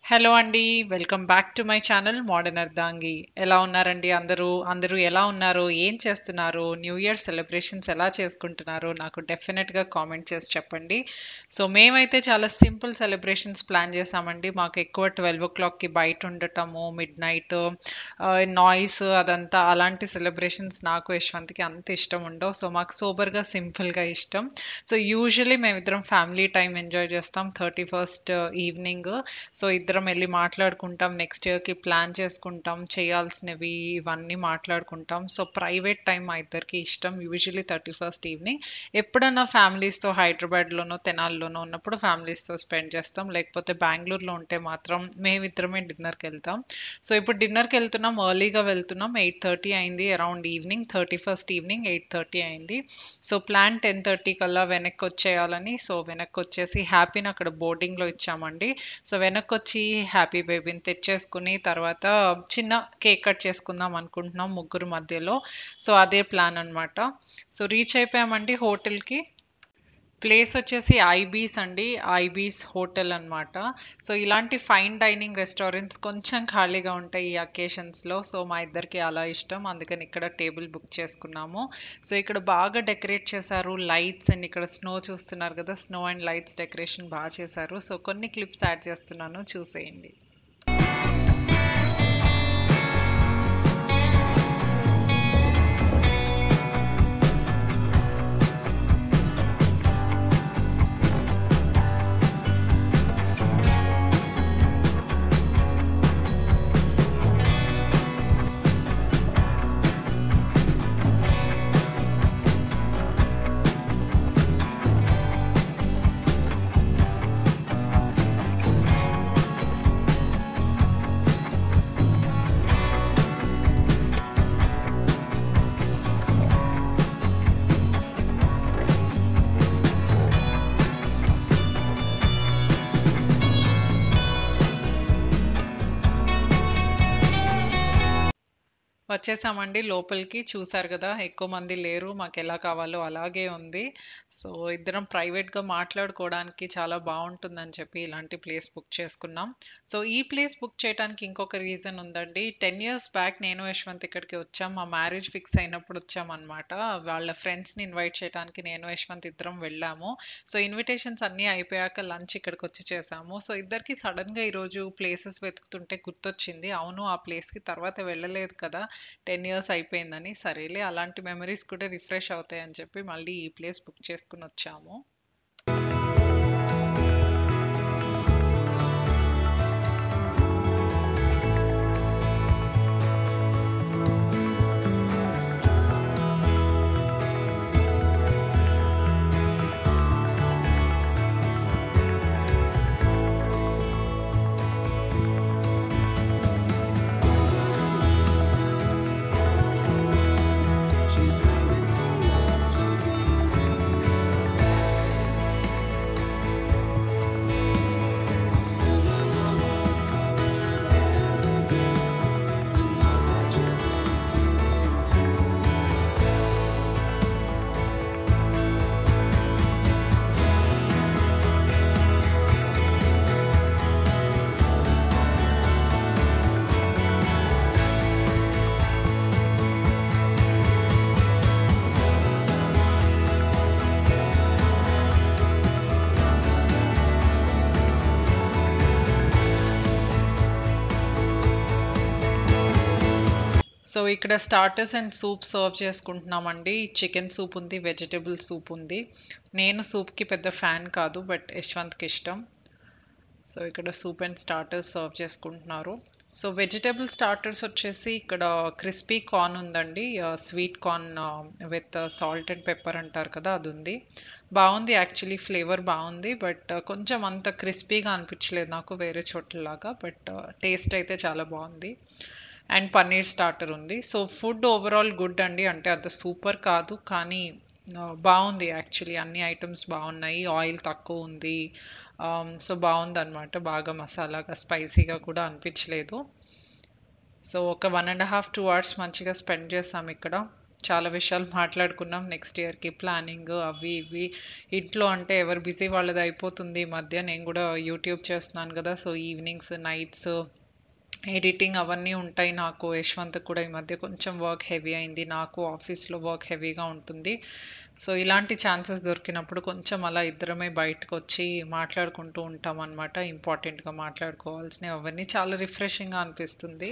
Hello అండి. Welcome back to my channel modern అర్ధాంగి. ఎలా ఉన్నారండి అందరూ? అందరూ ఎలా ఉన్నారు? ఏం చేస్తున్నారు? న్యూ ఇయర్ సెలబ్రేషన్స్ ఎలా చేసుకుంటున్నారు? నాకు డెఫినిట్‌గా కామెంట్ చేసి చెప్పండి. సో, మేమైతే చాలా సింపుల్ సెలబ్రేషన్స్ ప్లాన్ చేశామండి. మాకు ఎక్కువ 12:00కి బయట ఉండటము, మిడ్‌నైట్ ఆహ్, నాయిస్ అదంతా అలాంటి సెలబ్రేషన్స్ నాకు, యశ్వంత్‌కి అంత ఇష్టం ఉండవు. సో, మాకు సోబర్‌గా, సింపుల్‌గా ఇష్టం. సో, యూజువల్లీ మేమిద్దరం ఫ్యామిలీ టైమ్ ఎంజాయ్ చేస్తాం 31st ఈవినింగ్. సో, ఇద్దరం ఎళ్లి మాట్లాడుకుంటాం. నెక్స్ట్ ఇయర్‌కి ప్లాన్ చేసుకుంటాం. చేయాల్సినవి ఇవన్నీ మాట్లాడుకుంటాం. సో, ప్రైవేట్ టైమ్ మా ఇద్దరికీ ఇష్టం. Usually 31st evening. ఎప్పుడన్నా ఫ్యామిలీస్‌తో హైదరాబాద్‌లోనో, తెనాలిలోనో ఉన్నప్పుడు ఫ్యామిలీస్‌తో స్పెండ్ చేస్తాం. లేకపోతే బెంగుళూరులో ఉంటే మాత్రం మేమిద్దరమే డిన్నర్‌కెళ్తాం. సో, ఇప్పుడు డిన్నర్‌కెళ్తున్నాం. ఎర్లీగా వెళ్తున్నాం. 8:30 అయింది అరౌండ్ ఈవినింగ్. 31st ఈవినింగ్ 8:30 అయింది. సో, ప్లాన్ 10:30 కల్లా వెనక్కొచ్చేయాలని సో, వెనక్కొచ్చేసి హ్యాపీని అక్కడ బోర్డింగ్‌లో ఇచ్చామండి. సో, వెనక్కొచ్చి హ్యాపీ బేబీని తెచ్చేసుకొని తర్వాత చిన్న కేక్ కట్ చేసుకుందాం అనుకుంటున్నాం ముగ్గురు మధ్యలో. సో, అదే ప్లాన్ అనమాట. సో, రీచ్ అయిపోయామండి హోటల్‌కి. ప్లేస్ వచ్చేసి ఐబీస్ అండి. ఐబీస్ హోటల్ అనమాట. సో, ఇలాంటి ఫైన్ డైనింగ్ రెస్టారెంట్స్ కొంచెం ఖాళీగా ఉంటాయి ఈ అకేషన్స్‌లో. సో, మా ఇద్దరికీ అలా ఇష్టం. అందుకని ఇక్కడ టేబుల్ బుక్ చేసుకున్నాము. సో, ఇక్కడ బాగా డెకరేట్ చేశారు. లైట్స్ అండ్ ఇక్కడ స్నో చూస్తున్నారు కదా! స్నో అండ్ లైట్స్ డెకరేషన్ బా చేశారు. సో, కొన్ని క్లిప్స్ యాడ్ చేస్తున్నాను చూసేయండి. వచ్చేసామండి లోపలికి. చూసారు కదా! ఎక్కువ మంది లేరు. మాకెలా కావాలో అలాగే ఉంది. సో, ఇద్దరం ప్రైవేట్‌గా మాట్లాడుకోవడానికి చాలా బావుంటుందని చెప్పి ఇలాంటి ప్లేస్ బుక్ చేసుకున్నాం. సో, ఈ ప్లేస్ బుక్ చేయటానికి ఇంకొక రీజన్ ఉందండి. 10 ఇయర్స్ బ్యాక్ నేను, యశ్వంత్ ఇక్కడికి వచ్చాం. మా మ్యారేజ్ ఫిక్స్ అయినప్పుడు వచ్చామనమాట. వాళ్ళ ఫ్రెండ్స్‌ని ఇన్వైట్ చేయటానికి నేను, యశ్వంత్ ఇద్దరం వెళ్ళాము. సో, ఇన్విటేషన్స్ అన్నీ అయిపోయాక లంచ్ ఇక్కడికొచ్చి చేశాము. సో, ఇద్దరికీ సడెన్‌గా ఈరోజు ప్లేసెస్ వెతుకుతుంటే గుర్తొచ్చింది. అవును ఆ ప్లేస్‌కి తర్వాత వెళ్ళలేదు కదా! 10 ఇయర్స్ అయిపోయిందని. సరేలే అలాంటి మెమోరీస్ కూడా రిఫ్రెష్ అవుతాయని చెప్పి మళ్ళీ ఈ ప్లేస్ బుక్ చేసుకొనొచ్చాము. సో, ఇక్కడ స్టార్టర్స్ అండ్ సూప్ సర్వ్ చేసుకుంటున్నామండి. చికెన్ సూప్ ఉంది. వెజిటబుల్ సూప్ ఉంది. నేను సూప్‌కి పెద్ద ఫ్యాన్ కాదు. బట్ యశ్వంత్‌కి ఇష్టం. సో, ఇక్కడ సూప్ అండ్ స్టార్టర్స్ సర్వ్ చేసుకుంటున్నారు. సో, వెజిటబుల్ స్టార్టర్స్ వచ్చేసి ఇక్కడ క్రిస్పీ కార్న్ ఉందండి. Ah, sweet corn with salt and pepper అంటారు కదా! అదుంది. బావుంది యాక్చువల్లీ ఫ్లేవర్ బావుంది. బట్ కొంచెం అంత క్రిస్పీగా అనిపించలేదు నాకు వేరే చోట్లలాగా. బట్ టేస్ట్ అయితే చాలా బావుంది. అండ్ పన్నీర్ స్టార్టర్ ఉంది. సో, ఫుడ్ ఓవరాల్ గుడ్ అండి. అంటే అంత సూపర్ కాదు. కానీ ఆహ్, బావుంది యాక్చువల్లీ అన్ని ఐటెమ్స్ బావున్నాయి. ఆయిల్ తక్కువ ఉంది. ఆహ్, సో, బావుందనమాట. బాగా మసాలాగా, స్పైసీగా కూడా అనిపించలేదు. సో, ఒక 1 ½ 2 అవర్స్ మంచిగా స్పెండ్ చేశాం ఇక్కడ. చాలా విషయాలు మాట్లాడుకున్నాం నెక్స్ట్ ఇయర్‌కి ప్లానింగ్ అవి ఇవి. ఇంట్లో అంటే ఎవరు బిజీ వాళ్ళది అయిపోతుంది ఈ మధ్య. నేను కూడా యూట్యూబ్ చేస్తున్నాను గదా! సో ఈవినింగ్స్, నైట్స్ ఎడిటింగ్ అవన్నీ ఉంటాయి నాకు. యశ్వంత్‌కి కూడా ఈ మధ్య కొంచెం వర్క్ హెవీ అయింది. నాకు ఆఫీస్‌లో వర్క్ హెవీగా ఉంటుంది. సో ఇలాంటి ఛాన్సెస్ దొరికినప్పుడు కొంచెం అలా ఇద్దరమే బయటకొచ్చి మాట్లాడుకుంటూ ఉంటామనమాట. ఇంపార్టెంట్‌గా మాట్లాడుకోవాల్సినవి అవన్నీ చాలా రిఫ్రెషింగ్‌గా అనిపిస్తుంది.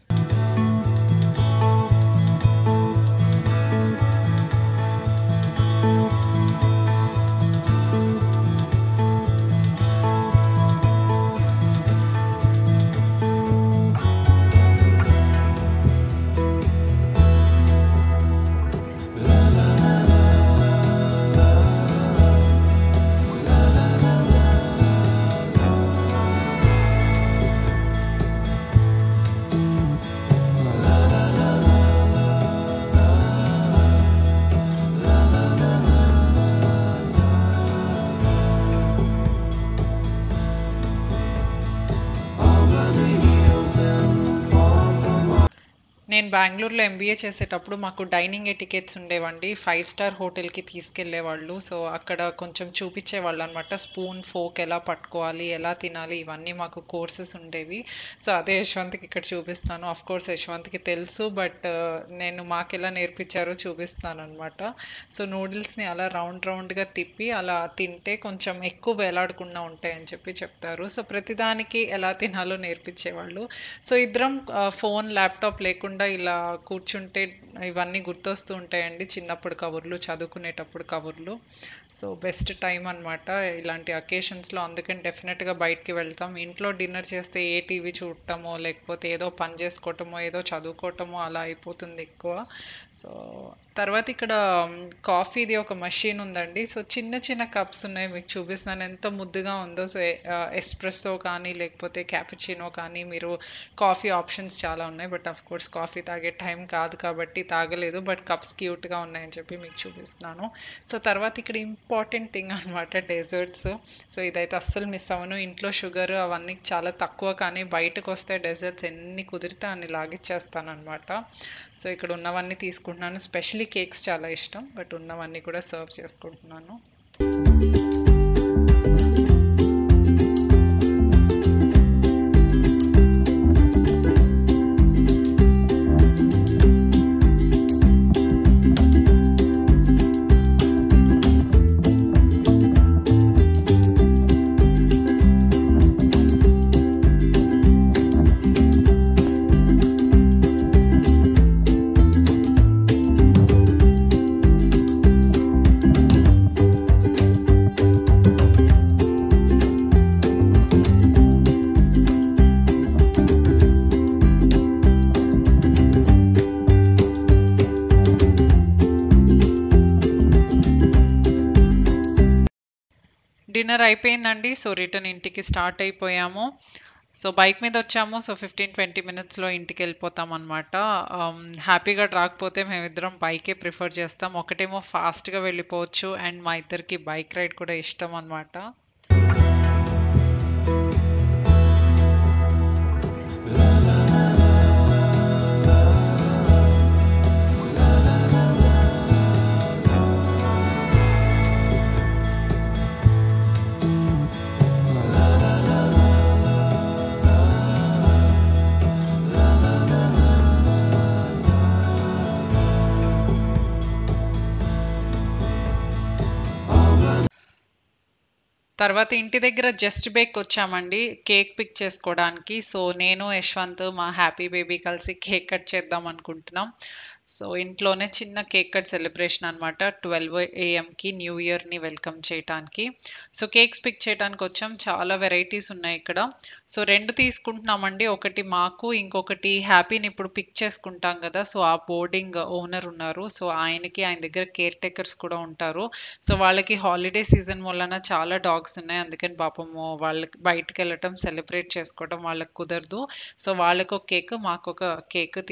నేను బెంగుళూరులో ఎంబీఏ చేసేటప్పుడు మాకు డైనింగ్ ఎటికెట్స్ ఉండేవండి. 5 స్టార్ హోటల్‌కి తీసుకెళ్ళేవాళ్ళు. సో అక్కడ కొంచెం చూపించేవాళ్ళనమాట. స్పూన్, ఫోర్క్ ఎలా పట్టుకోవాలి, ఎలా తినాలి ఇవన్నీ మాకు కోర్సెస్ ఉండేవి. సో అదే యశ్వంత్‌కి ఇక్కడ చూపిస్తాను. ఆఫ్‌కోర్స్ యశ్వంత్‌కి తెలుసు. బట్ నేను మాకెలా నేర్పించారో చూపిస్తాననమాట. సో నూడిల్స్‌ని అలా రౌండ్ రౌండ్‌గా తిప్పి అలా తింటే కొంచెం ఎక్కువ వేలాడకుండా ఉంటాయని చెప్పి చెప్తారు. సో ప్రతిదానికి ఎలా తినాలో నేర్పించేవాళ్ళు. సో ఇద్దరం ఆహ్, ఫోన్, ల్యాప్‌టాప్ లేకుండా ఇలా కూర్చుంటే ఇవన్నీ గుర్తొస్తూ ఉంటాయండి. చిన్నప్పుడు కబుర్లు, చదువుకునేటప్పుడు కబుర్లు. సో బెస్ట్ టైమ్ అనమాట. ఇలాంటి అకేషన్స్‌లో అందుకని డెఫినెట్‌గా బయటికి వెళ్తాం. ఇంట్లో డిన్నర్ చేస్తే ఏ టీవీ చూడటమో, లేకపోతే ఏదో పని చేసుకోవటమో, ఏదో చదువుకోవటమో అలా అయిపోతుంది ఎక్కువ. సో తర్వాత ఇక్కడ కాఫీది ఒక మెషిన్ ఉందండి. సో చిన్న చిన్న కప్స్ ఉన్నాయి. మీకు చూపిస్తున్నాను ఎంత ముద్దుగా ఉందో. సో ఆహ్, ఎస్ప్రెస్సో కానీ, లేకపోతే క్యాపుచినో కానీ మీరు కాఫీ ఆప్షన్స్ చాలా ఉన్నాయి. బట్ ఆఫ్‌కోర్స్ కాఫీ తాగే టైం కాదు కాబట్టి తాగలేదు. బట్ కప్స్ క్యూట్‌గా ఉన్నాయని చెప్పి మీకు చూపిస్తున్నాను. సో తర్వాత ఇక్కడ ఇంపార్టెంట్ థింగ్ అనమాట డెజర్ట్స్. సో ఇదైతే అస్సలు మిస్ అవ్వను. ఇంట్లో షుగర్ అవన్నీ చాలా తక్కువ కానీ బయటకొస్తే డెజర్ట్స్ ఎన్ని కుదిరితే అన్ని లాగిచ్చేస్తాననమాట. సో ఇక్కడ ఉన్నవన్నీ తీసుకుంటున్నాను. స్పెషల్లీ కేక్స్ చాలా ఇష్టం. బట్ ఉన్నవన్నీ కూడా సర్వ్ చేసుకుంటున్నాను. డిన్నర్ అయిపోయిందండి. సో రిటర్న్ ఇంటికి స్టార్ట్ అయిపోయాము. సో బైక్ మీద వచ్చాము. సో 15, 20 మినిట్స్‌లో ఇంటికెళ్ళిపోతామనమాట. ఆహ్, హ్యాపీగా రాకపోతే మేమిద్దరం బైకే ప్రిఫర్ చేస్తాం. ఒకటేమో ఫాస్ట్‌గా వెళ్ళిపోవచ్చు. అండ్ మా ఇద్దరికి బైక్ రైడ్ కూడా ఇష్టం అనమాట. తర్వాత ఇంటి దగ్గర జస్ట్ బేక్‌కొచ్చామండి. కేక్ పిక్ చేసుకోవడానికి. సో నేను, యశ్వంత్ మా హ్యాపీ బేబీ కలిసి కేక్ కట్ చేద్దాం అనుకుంటున్నాం. సో ఇంట్లోనే చిన్న కేక్ కట్ సెలబ్రేషన్ అనమాట. 12 ఏఎంకి న్యూ ఇయర్‌ని వెల్కమ్ చేయటానికి. సో కేక్స్ పిక్ చేయటానికొచ్చాం. చాలా వెరైటీస్ ఉన్నాయి ఇక్కడ. సో 2 తీసుకుంటున్నామండి. ఒకటి మాకు, ఇంకొకటి హ్యాపీని ఇప్పుడు పిక్ చేసుకుంటాం గదా! సో ఆ బోర్డింగ్ ఓనర్ ఉన్నారు. సో ఆయనకి ఆయన దగ్గర కేర్ టేకర్స్ కూడా ఉంటారు. సో వాళ్ళకి హాలిడే సీజన్ వలన చాలా డాగ్స్ ఉన్నాయి. అందుకని పాపము వాళ్ళకి బయటికెళ్ళటం, సెలబ్రేట్ చేసుకోవడం వాళ్ళకి కుదరదు. సో వాళ్ళకొక కేక్, మాకొక కేక్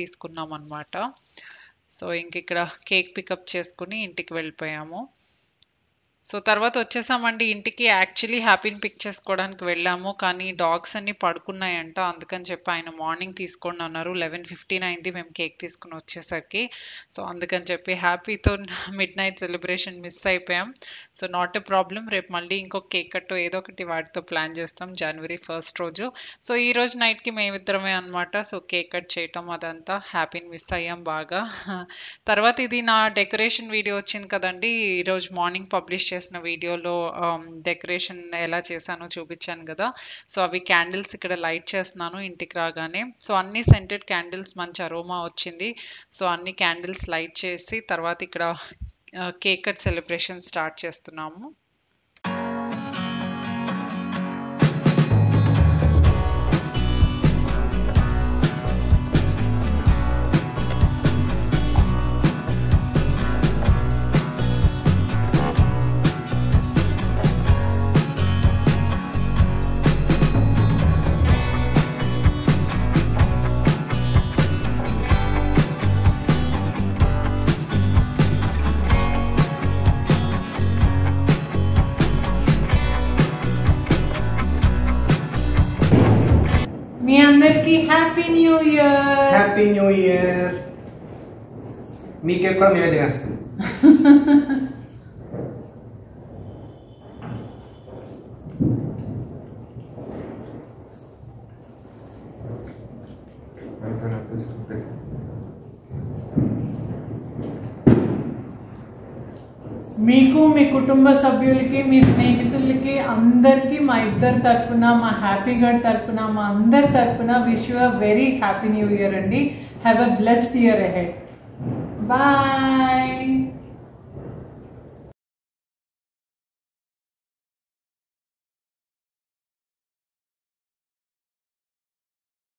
తీసుకున్నామనమాట. సో ఇంకిక్కడ కేక్ పికప్ చేసుకొని ఇంటికి వెళ్ళిపోయాము. సో తర్వాత వచ్చేసామండి ఇంటికి యాక్చువల్లీ హ్యాపీని పిక్ చేసుకోవడానికి వెళ్ళాము కానీ డాగ్స్ అన్ని పడుకున్నాయంట అందుకని చెప్పి ఆయన మార్నింగ్ తీసుకోండి అన్నారు లెవెన్ ఫిఫ్టీన్ అయింది మేము కేక్ తీసుకుని వచ్చేసరికి సో అందుకని చెప్పి హ్యాపీతో మిడ్ నైట్ సెలబ్రేషన్ మిస్ అయిపోయాం సో నాట్ ఎ ప్రాబ్లం రేపు మళ్ళీ ఇంకొక కేక్ కట్టు ఏదో ఒకటి వాటితో ప్లాన్ చేస్తాం జనవరి ఫస్ట్ రోజు సో ఈ రోజు నైట్కి మేమిద్దరమే అనమాట సో కేక్ కట్ చేయటం అదంతా హ్యాపీని మిస్ అయ్యాం బాగా తర్వాత ఇది నా డెకరేషన్ వీడియో వచ్చింది కదండి ఈరోజు మార్నింగ్ పబ్లిష్ చేసిన వీడియోలో డెకరేషన్ ఎలా చేశానో చూపించాను కదా సో అవి క్యాండిల్స్ ఇక్కడ లైట్ చేస్తున్నాను ఇంటికి రాగానే సో అన్ని సెంటెడ్ క్యాండిల్స్ మంచి అరోమా వచ్చింది సో అన్ని క్యాండిల్స్ లైట్ చేసి తర్వాత ఇక్కడ కేక్ కట్ సెలబ్రేషన్ స్టార్ట్ చేస్తున్నాము మీ అందరికి happy new year happy new year మీకే కూడా మేమే తినేస్తాం మీకు మీ కుటుంబ సభ్యులకి మీ స్నేహితులకి అందరికి మా ఇద్దరు తరపున మా హ్యాపీ గడ్ తరపున మా అందరి తరపున wish you very happy new year అండి have a blessed year ahead bye